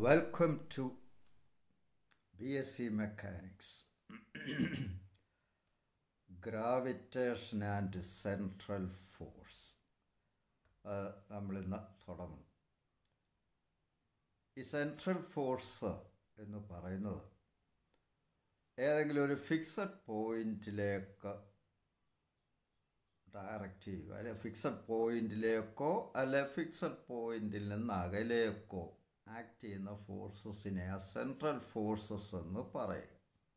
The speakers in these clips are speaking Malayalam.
Welcome to BSc Mechanics. Gravitation and Central Force. അത് നമ്മളിന്ന് തുടങ്ങും ഈ സെൻട്രൽ ഫോഴ്സ് എന്ന് പറയുന്നത് ഏതെങ്കിലും ഒരു ഫിക്സഡ് പോയിന്റിലേക്ക് ഡയറക്റ്റ് ചെയ്യുക അല്ലെ ഫിക്സഡ് പോയിന്റിലേക്കോ അല്ലെ ഫിക്സഡ് പോയിന്റിൽ നിന്ന് അകലേക്കോ ആക്ട് ചെയ്യുന്ന ഫോഴ്സസിനെ സെൻട്രൽ ഫോഴ്സസ് എന്ന് പറയുക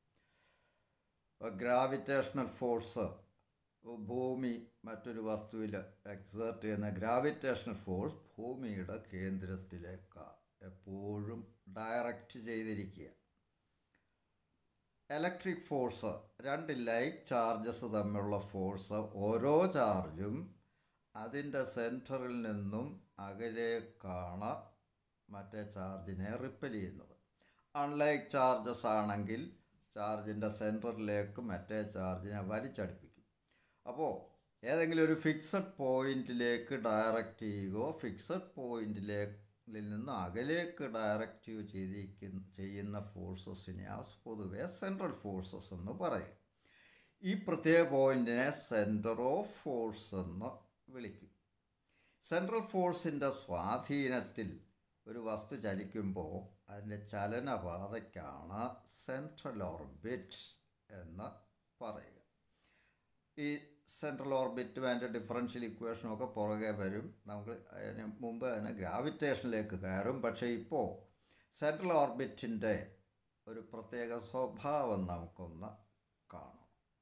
ഗ്രാവിറ്റേഷണൽ ഫോഴ്സ് ഭൂമി മറ്റൊരു വസ്തുവിൽ എക്സേർട്ട് ചെയ്യുന്ന ഗ്രാവിറ്റേഷണൽ ഫോഴ്സ് ഭൂമിയുടെ കേന്ദ്രത്തിലേക്ക് എപ്പോഴും ഡയറക്റ്റ് ചെയ്തിരിക്കുക ഇലക്ട്രിക് ഫോഴ്സ് രണ്ട് ലൈറ്റ് ചാർജസ് തമ്മിലുള്ള ഫോഴ്സ് ഓരോ ചാർജും അതിൻ്റെ സെൻറ്ററിൽ നിന്നും അകലേക്കാണ് മറ്റേ ചാർജിനെ റിപ്പൽ ചെയ്യുന്നത് അൺലൈക്ക് ചാർജസ് ആണെങ്കിൽ ചാർജിൻ്റെ സെൻറ്ററിലേക്ക് മറ്റേ ചാർജിനെ വലിച്ചടുപ്പിക്കും അപ്പോൾ ഏതെങ്കിലും ഒരു ഫിക്സഡ് പോയിന്റിലേക്ക് ഡയറക്റ്റ് ചെയ്യുകയോ ഫിക്സഡ് പോയിന്റിലേക്ക് നിന്ന് അകലേക്ക് ഡയറക്റ്റ് ചെയ്തിരിക്കുന്ന ചെയ്യുന്ന ഫോഴ്സസിനെ പൊതുവെ സെൻട്രൽ ഫോഴ്സസ് എന്ന് പറയും ഈ പ്രത്യേക പോയിന്റിനെ സെൻറ്റർ ഓഫ് ഫോഴ്സ് എന്ന് വിളിക്കും സെൻട്രൽ ഫോഴ്സിൻ്റെ സ്വാധീനത്തിൽ ഒരു വസ്തു ചലിക്കുമ്പോൾ അതിൻ്റെ ചലനപാതയ്ക്കാണ് സെൻട്രൽ ഓർബിറ്റ് എന്ന് പറയുക ഈ സെൻട്രൽ ഓർബിറ്റും അതിൻ്റെ ഡിഫറൻഷ്യൽ ഇക്വേഷനും ഒക്കെ പുറകെ വരും നമുക്ക് അതിന് മുമ്പ് തന്നെ ഗ്രാവിറ്റേഷനിലേക്ക് കയറും പക്ഷേ ഇപ്പോൾ സെൻട്രൽ ഓർബിറ്റിൻ്റെ ഒരു പ്രത്യേക സ്വഭാവം നമുക്കൊന്ന് കാണാം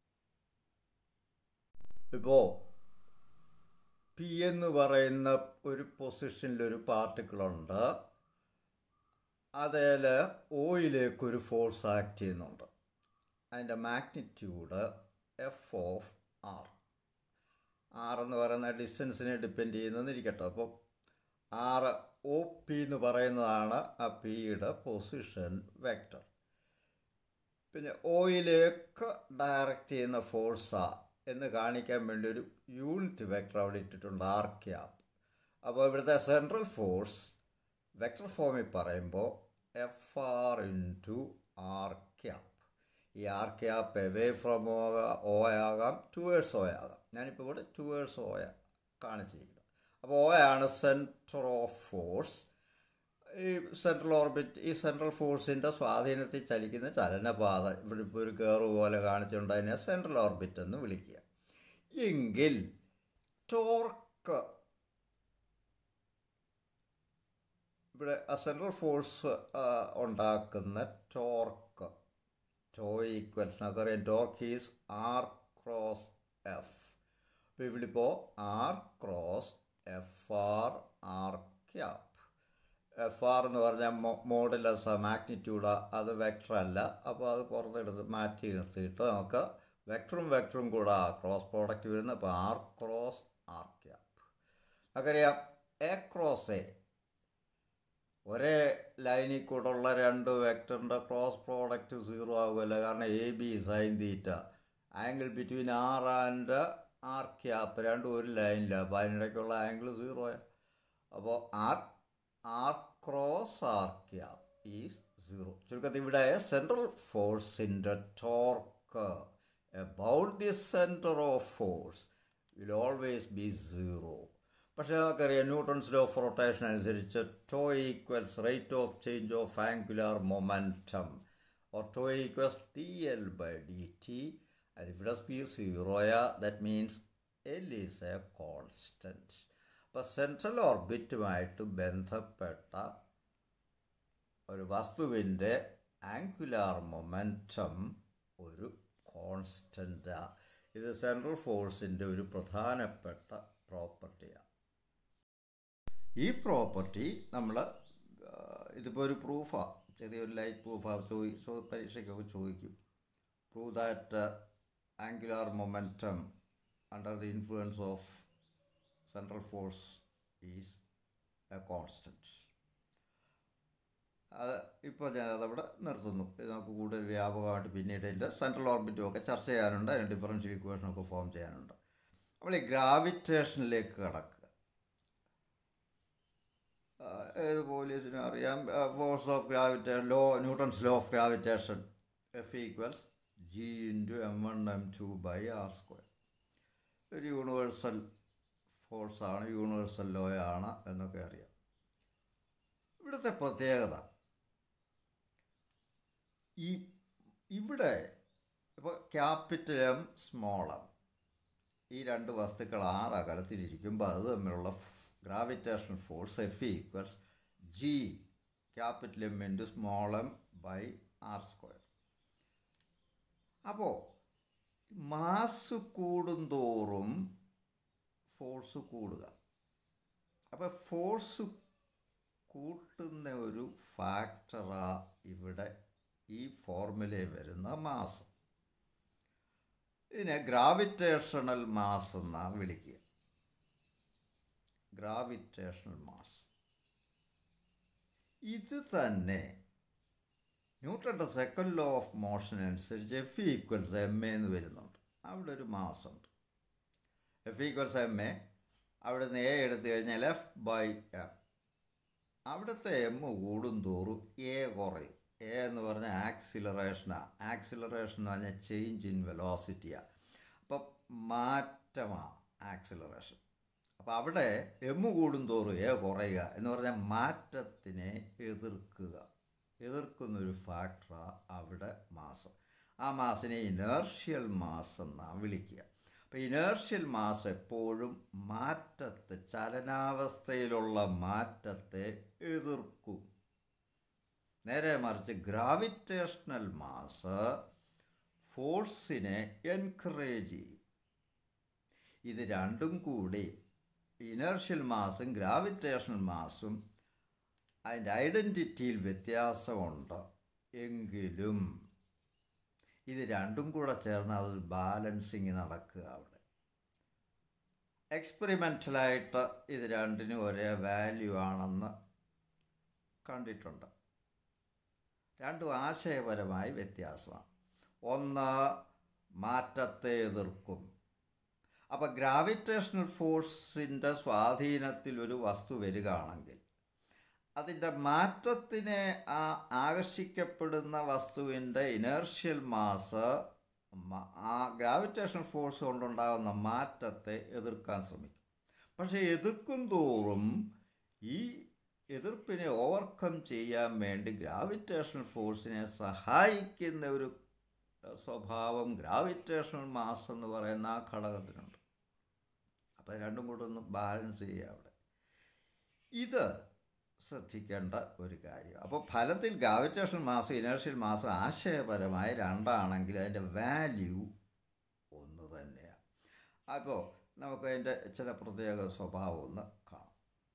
ഇപ്പോൾ പി എന്ന് പറയുന്ന ഒരു പൊസിഷനിലൊരു പാർട്ടിക്കിളുണ്ട് അതിൽ ഓയിലേക്കൊരു ഫോഴ്സ് ആക്ട് ചെയ്യുന്നുണ്ട് അതിൻ്റെ magnitude F of R R എന്ന് പറയുന്ന ഡിസ്റ്റൻസിനെ ഡിപ്പെൻഡ് ചെയ്യുന്നതെന്നിരിക്കട്ടെ അപ്പോൾ ആർ ഒ പി എന്ന് പറയുന്നതാണ് ആ പിയുടെ പൊസിഷൻ വെക്റ്റർ പിന്നെ ഓയിലേക്ക് ഡയറക്റ്റ് ചെയ്യുന്ന ഫോഴ്സാ എന്ന് കാണിക്കാൻ വേണ്ടി ഒരു യൂണിറ്റ് വെക്ടർ അവിടെ ഇട്ടിട്ടുണ്ട് ആർ ക്യാപ്പ് അപ്പോൾ ഇവിടുത്തെ സെൻട്രൽ ഫോഴ്സ് വെക്ടർ ഫോമിൽ പറയുമ്പോൾ F R into R cap ഈ R cap away from O ആകാം ടുവേഴ്സ് ഓ ആകാം ഞാനിപ്പോൾ ഇവിടെ ടുവേഴ്സ് ഓ കാണിച്ചിരിക്കുന്നത് അപ്പോൾ ഓ ആണ് സെൻറ്റർ ഓഫ് ഫോഴ്സ് ഈ സെൻട്രൽ ഓർബിറ്റ് ഈ സെൻട്രൽ ഫോഴ്സിൻ്റെ സ്വാധീനത്തിൽ ചലിക്കുന്ന ചലനപാത ഇവിടെ ഇപ്പോൾ ഒരു കയറ് പോലെ കാണിച്ചുകൊണ്ട് അതിനെ സെൻട്രൽ ഓർബിറ്റ് എന്ന് വിളിക്കുക എങ്കിൽ ടോർക്ക് ഇവിടെ സെൻട്രൽ ഫോഴ്സ് ഉണ്ടാക്കുന്ന ടോർക്ക് ടോ ഈക്വൽസ് നമുക്കറിയാം torque is R cross F അപ്പോൾ ഇവിടെ ഇപ്പോൾ R cross F R R cap F R എന്ന് പറഞ്ഞാൽ മോഡലസ് മാഗ്നിറ്റ്യൂഡ് അത് വെക്ടർ അല്ല അപ്പോൾ അത് പുറത്തെടുത്ത് മാറ്റി നിർത്തിയിട്ട് നമുക്ക് വെക്ടറും വെക്ടറും കൂടെ ക്രോസ് പ്രോഡക്റ്റ് വരുന്നത് അപ്പോൾ ആർ ക്രോസ് ആർ ക്യാപ്പ് നമുക്കറിയാം എ ക്രോസ് എ ഒരേ ലൈനിൽ കൂടെ ഉള്ള രണ്ട് വെക്ടറിൻ്റെ ക്രോസ് പ്രോഡക്റ്റ് സീറോ ആകുമല്ലോ കാരണം A B sine theta angle between R and R cap രണ്ടും ഒരു ലൈനിലാണ് അപ്പോൾ അതിനിടയ്ക്കുള്ള ആംഗിൾ സീറോ അപ്പോൾ R R cross R cap is zero ചുരുക്കത്തിൽ ഇവിടെ സെൻട്രൽ ഫോഴ്സിൻ്റെ torque about the center of force will always be zero. പക്ഷേ നമുക്കറിയാം ന്യൂട്ടൺസ് ലോ ഓഫ് റൊട്ടേഷൻ അനുസരിച്ച് tau equals rate of change of angular momentum or tau equals D L by D T and ഇവിടെ സ്പീ സീറോയ that means L is a constant അപ്പോൾ സെൻട്രൽ ഓർബിറ്റുമായിട്ട് ബന്ധപ്പെട്ട ഒരു വസ്തുവിൻ്റെ ആംഗുലാർ മൊമെൻറ്റം ഒരു കോൺസ്റ്റൻ്റ് ഇത് സെൻട്രൽ ഫോഴ്സിൻ്റെ ഒരു പ്രധാനപ്പെട്ട പ്രോപ്പർട്ടിയാണ് ഈ പ്രോപ്പർട്ടി നമ്മൾ ഇതിപ്പോൾ ഒരു പ്രൂഫാണ് ചെറിയൊരു ലൈറ്റ് പ്രൂഫാണ് ചോദി പരീക്ഷയ്ക്കൊക്കെ ചോദിക്കും prove that angular momentum under the influence of central force is a constant അത് ഇപ്പോൾ ഞാനതവിടെ നിർത്തുന്നു ഇത് നമുക്ക് കൂടുതൽ വ്യാപകമായിട്ട് പിന്നീട് ഇതിൻ്റെ സെൻട്രൽ ഓർബിറ്റും ഒക്കെ ചർച്ച ചെയ്യാനുണ്ട് അതിന് ഡിഫറൻഷ്യൽ ഇക്വേഷനൊക്കെ ഫോം ചെയ്യാനുണ്ട് നമ്മൾ ഈ ഗ്രാവിറ്റേഷനിലേക്ക് കിടക്കുക ഏത് പോലീസിനും അറിയാം force of gravitation law Newton's law of gravitation F equals G into M one M two by R square ഒരു യൂണിവേഴ്സൽ ഫോഴ്സാണ് യൂണിവേഴ്സൽ ലോ ആണ് എന്നൊക്കെ അറിയാം ഇവിടുത്തെ പ്രത്യേകത ഈ ഇവിടെ ഇപ്പോൾ ക്യാപിറ്റൽ എം സ്മോൾ എം ഈ രണ്ട് വസ്തുക്കൾ ആറ് അകലത്തിലിരിക്കുമ്പോൾ അത് തമ്മിലുള്ള gravitation force F equals G capital M into small M by R square അപ്പോൾ മാസ് കൂടുന്തോറും ഫോഴ്സ് കൂടുക അപ്പോൾ ഫോഴ്സ് കൂട്ടുന്ന ഒരു ഫാക്ടറാ ഇവിടെ ഈ ഫോർമുലയിൽ വരുന്ന മാസ് ഇതിനെ ഗ്രാവിറ്റേഷണൽ മാസ് എന്നാണ് വിളിക്കുക ഗ്രാവിറ്റേഷണൽ മാസ് ഇത് തന്നെ ന്യൂട്ടൻ്റെ സെക്കൻഡ് ലോ ഓഫ് മോഷൻ അനുസരിച്ച് എഫ് ഈക്വൽസ് എം എ എന്ന് വരുന്നുണ്ട് അവിടെ ഒരു മാസ് ഉണ്ട് എഫ് ഈക്വൽസ് എം എ അവിടെ നിന്ന് എ എടുത്തു കഴിഞ്ഞാൽ എഫ് ബൈ എം അവിടുത്തെ എം കൂടും തോറും എ കുറയും എ എന്ന് പറഞ്ഞാൽ ആക്സിലറേഷനാണ് ആക്സിലറേഷൻ എന്ന് പറഞ്ഞാൽ ചേഞ്ച് ഇൻ വെലോസിറ്റിയാണ് അപ്പം മാറ്റമാണ് ആക്സിലറേഷൻ അപ്പോൾ അവിടെ എം കൂടും തോറും എ കുറയുക എന്ന് പറഞ്ഞാൽ മാറ്റത്തിനെ എതിർക്കുക എതിർക്കുന്നൊരു ഫാക്ടറാണ് അവിടെ മാസ് ആ മാസിനെ ഇനേർഷ്യൽ മാസ് എന്നാണ് വിളിക്കുക അപ്പോൾ ഇനേർഷ്യൽ മാസ് എപ്പോഴും മാറ്റത്തെ ചലനാവസ്ഥയിലുള്ള മാറ്റത്തെ എതിർക്കും നേരെ മറിച്ച് ഗ്രാവിറ്റേഷണൽ മാസ് ഫോഴ്സിനെ എൻകറേജ് ചെയ്യും ഇത് രണ്ടും കൂടി ഇനർഷ്യൽ മാസും ഗ്രാവിറ്റേഷണൽ മാസും അതിൻ്റെ ഐഡൻറ്റിറ്റിയിൽ വ്യത്യാസമുണ്ട് എങ്കിലും ഇത് രണ്ടും കൂടെ ചേർന്ന് അതൊരു ബാലൻസിങ് നടക്കുക അവിടെ എക്സ്പെരിമെൻ്റലായിട്ട് ഇത് രണ്ടിനും ഒരേ വാല്യൂ ആണെന്ന് കണ്ടിട്ടുണ്ട് രണ്ടും ആശയപരമായി വ്യത്യാസമാണ് ഒന്ന് മാറ്റത്തെ എതിർക്കും അപ്പോൾ ഗ്രാവിറ്റേഷണൽ ഫോഴ്സിൻ്റെ സ്വാധീനത്തിൽ ഒരു വസ്തു വരികയാണെങ്കിൽ അതിൻ്റെ മാറ്റത്തിനെ ആ ആകർഷിക്കപ്പെടുന്ന വസ്തുവിൻ്റെ ഇനേർഷ്യൽ മാസ് ആ ഗ്രാവിറ്റേഷൻ ഫോഴ്സ് കൊണ്ടുണ്ടാകുന്ന മാറ്റത്തെ എതിർക്കാൻ ശ്രമിക്കും പക്ഷേ എതിർക്കും തോറും ഈ എതിർപ്പിനെ ഓവർകം ചെയ്യാൻ വേണ്ടി ഗ്രാവിറ്റേഷണൽ ഫോഴ്സിനെ സഹായിക്കുന്ന ഒരു സ്വഭാവം ഗ്രാവിറ്റേഷണൽ മാസ് എന്ന് പറയുന്ന ആ ഘടകത്തിനുണ്ട് അപ്പോൾ രണ്ടും കൂടെ ഒന്ന് ബാലൻസ് ചെയ്യുക അവിടെ ഇത് ശ്രദ്ധിക്കേണ്ട ഒരു കാര്യം അപ്പോൾ ഫലത്തിൽ ഗ്രാവിറ്റേഷൻ മാസം ഇനേർഷ്യൽ മാസം ആശയപരമായി രണ്ടാണെങ്കിൽ അതിൻ്റെ വാല്യൂ ഒന്ന് തന്നെയാണ് അപ്പോൾ നമുക്ക് അതിൻ്റെ ചില പ്രത്യേക സ്വഭാവം ഒന്ന് കാണാം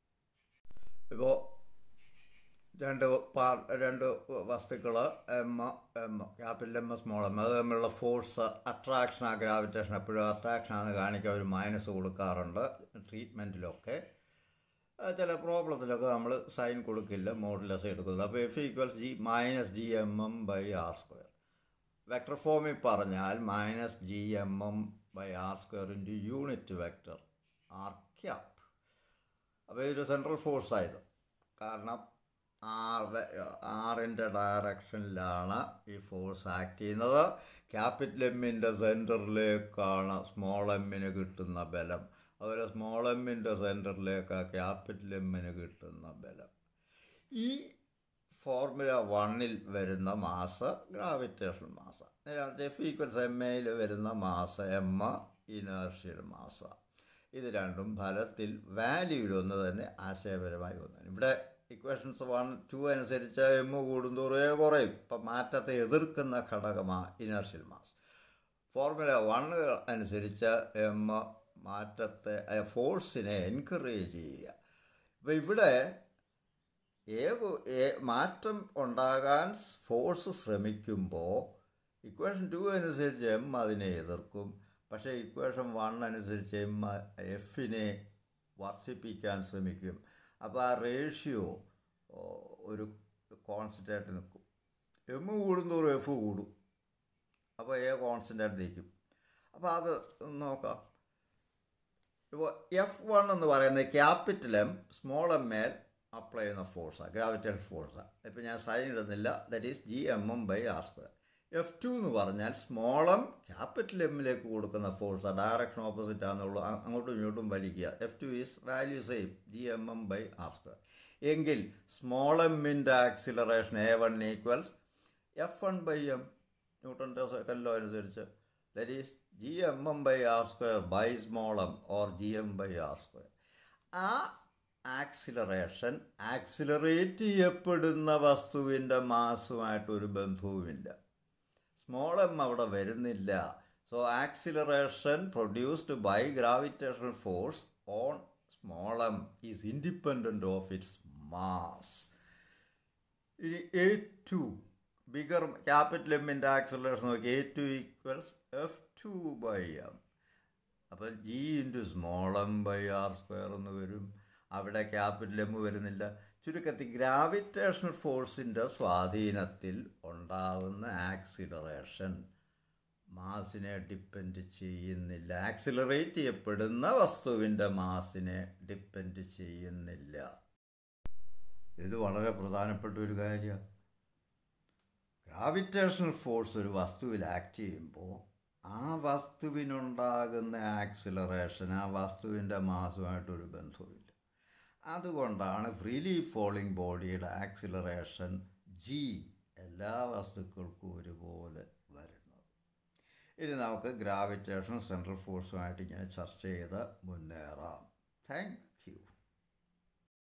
ഇപ്പോൾ രണ്ട് പാർ രണ്ട് വസ്തുക്കൾ M M capital M small M അത് തമ്മിലുള്ള ഫോഴ്സ് അട്രാക്ഷൻ ആ ഗ്രാവിറ്റേഷൻ എപ്പോഴും അട്രാക്ഷൻ ആണെന്ന് കാണിക്കാൻ ഒരു മൈനസ് കൊടുക്കാറുണ്ട് ട്രീറ്റ്മെൻറ്റിലൊക്കെ ചില പ്രോബ്ലത്തിലൊക്കെ നമ്മൾ സൈൻ കൊടുക്കില്ല മോഡുലസ് എടുക്കുന്നത് അപ്പോൾ F equals G minus G M M by R square vector ഫോമിൽ പറഞ്ഞാൽ minus G M M by R square into unit vector R cap അപ്പോൾ ഇതൊരു സെൻട്രൽ ഫോഴ്സായത് കാരണം ആർ ആറിൻ്റെ ഡയറക്ഷനിലാണ് ഈ ഫോഴ്സ് ആക്ട് ചെയ്യുന്നത് ക്യാപിറ്റൽ എമ്മിൻ്റെ സെൻറ്ററിലേക്കാണ് സ്മോൾ എമ്മിന് കിട്ടുന്ന ബലം അതുപോലെ സ്മോൾ എമ്മിൻ്റെ സെൻറ്ററിലേക്ക് ക്യാപിറ്റൽ എമ്മിന് കിട്ടുന്ന ബലം ഈ ഫോർമുല വണ്ണിൽ വരുന്ന mass gravitation mass F equals M എയിൽ വരുന്ന മാസ് എം ഇനേർഷ്യൽ മാസ ഇത് രണ്ടും ഫലത്തിൽ വാല്യൂയിലൊന്ന് തന്നെ ആശയപരമായി ഒന്നാണ് ഇവിടെ ഇക്വേഷൻസ് വൺ ടു അനുസരിച്ച് എം കൂടുന്തോറേ കുറയും ഇപ്പം മാറ്റത്തെ എതിർക്കുന്ന ഘടകമാണ് ഇനർഷ്യൽ മാസ് ഫോർമുല വൺ അനുസരിച്ച് എം മാറ്റത്തെ ഫോഴ്സിനെ എൻകറേജ് ചെയ്യുക അപ്പോൾ ഇവിടെ ഏ മാറ്റം ഉണ്ടാകാൻ ഫോഴ്സ് ശ്രമിക്കുമ്പോൾ ഇക്വേഷൻ ടു അനുസരിച്ച് എം അതിനെ എതിർക്കും പക്ഷേ ഇക്വേഷൻ വൺ അനുസരിച്ച് എം എഫിനെ വർദ്ധിപ്പിക്കാൻ ശ്രമിക്കും അപ്പോൾ ആ റേഷ്യോ ഒരു കോൺസ്റ്റൻ്റായിട്ട് നിൽക്കും എം കൂടുന്തോറും എഫ് കൂടും അപ്പോൾ എ കോൺസ്റ്റൻ്റായിട്ട് നിൽക്കും അപ്പോൾ അത് നോക്കാം ഇപ്പോൾ എഫ് വൺ എന്ന് പറയുന്നത് ക്യാപിറ്റൽ എം സ്മോൾ എം മേൽ അപ്ലൈ ചെയ്യുന്ന ഫോഴ്സാണ് ഗ്രാവിറ്റേഷൻ ഫോഴ്സാണ് ഇപ്പം ഞാൻ സൈൻ ഇടുന്നില്ല that is G M M by R square F two എന്ന് പറഞ്ഞാൽ സ്മോൾ എം ക്യാപിറ്റൽ എമ്മിലേക്ക് കൊടുക്കുന്ന ഫോഴ്സാണ് ഡയറക്ഷൻ ഓപ്പോസിറ്റ് ആണെന്നുള്ളൂ അ- അങ്ങോട്ടും ഇങ്ങോട്ടും വലിക്കുക F two is value same G M M by R square എങ്കിൽ സ്മോൾ എമ്മിൻ്റെ acceleration A one equals F one by M ന്യൂട്ടൻ്റെ സെക്കൻഡ് ലോ അനുസരിച്ച് that is G M M by R square by small M or G M by R square ആ ആക്സിലറേഷൻ ആക്സിലറേറ്റ് ചെയ്യപ്പെടുന്ന വസ്തുവിൻ്റെ മാസുമായിട്ടൊരു ബന്ധവുമില്ല സ്മോൾ എം അവിടെ വരുന്നില്ല so acceleration produced by gravitational force on small M is independent of its mass ഇനി എ ടു ബിഗർ ക്യാപിറ്റൽ എമ്മിൻ്റെ ആക്സിലറേഷൻ നോക്കി A two equals F two by M അപ്പോൾ G into small M by R square എന്ന് വരും അവിടെ ക്യാപിറ്റൽ എം വരുന്നില്ല ചുരുക്കത്തിൽ ഗ്രാവിറ്റേഷണൽ ഫോഴ്സിൻ്റെ സ്വാധീനത്തിൽ ഉണ്ടാവുന്ന ആക്സിലറേഷൻ മാസിനെ ഡിപ്പെൻഡ് ചെയ്യുന്നില്ല ആക്സിലറേറ്റ് ചെയ്യപ്പെടുന്ന വസ്തുവിൻ്റെ മാസിനെ ഡിപ്പെൻഡ് ചെയ്യുന്നില്ല ഇത് വളരെ പ്രധാനപ്പെട്ട ഒരു കാര്യമാണ് ഗ്രാവിറ്റേഷണൽ ഫോഴ്സ് ഒരു വസ്തുവിൽ ആക്ട് ചെയ്യുമ്പോൾ ആ വസ്തുവിനുണ്ടാകുന്ന ആക്സിലറേഷൻ ആ വസ്തുവിൻ്റെ മാസുമായിട്ടൊരു ബന്ധവുമില്ല അതുകൊണ്ടാണ് ഫ്രീലി ഫോളിംഗ് ബോഡിയുടെ ആക്സിലറേഷൻ ജി എല്ലാ വസ്തുക്കൾക്കും ഒരുപോലെ വരുന്നത് ഇനി നമുക്ക് ഗ്രാവിറ്റേഷൻ സെൻട്രൽ ഫോഴ്സുമായിട്ട് ഇങ്ങനെ ചർച്ച ചെയ്ത് മുന്നേറാം താങ്ക്